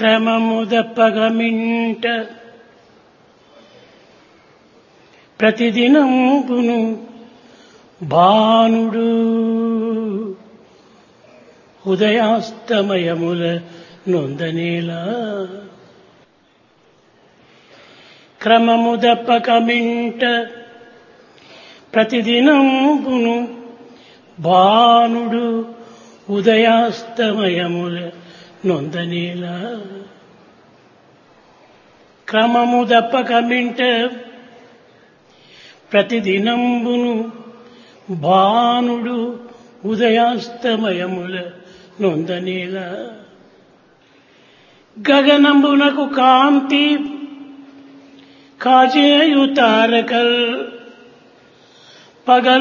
క్రమము దప్పగమింట ప్రతిదినంబును భానుడు ఉదయాస్తమయముల నొందనేలా క్రమము దప్పకమింట ప్రతిదినంబును భానుడు ఉదయాస్తమయముల నొందనేలా క్రమము దప్పకమింట ప్రతిదినంబును భానుడు ఉదయాస్తమయముల నొందనేలా గగనంబునకు కాంతి కాజేయు తారకల్ పగల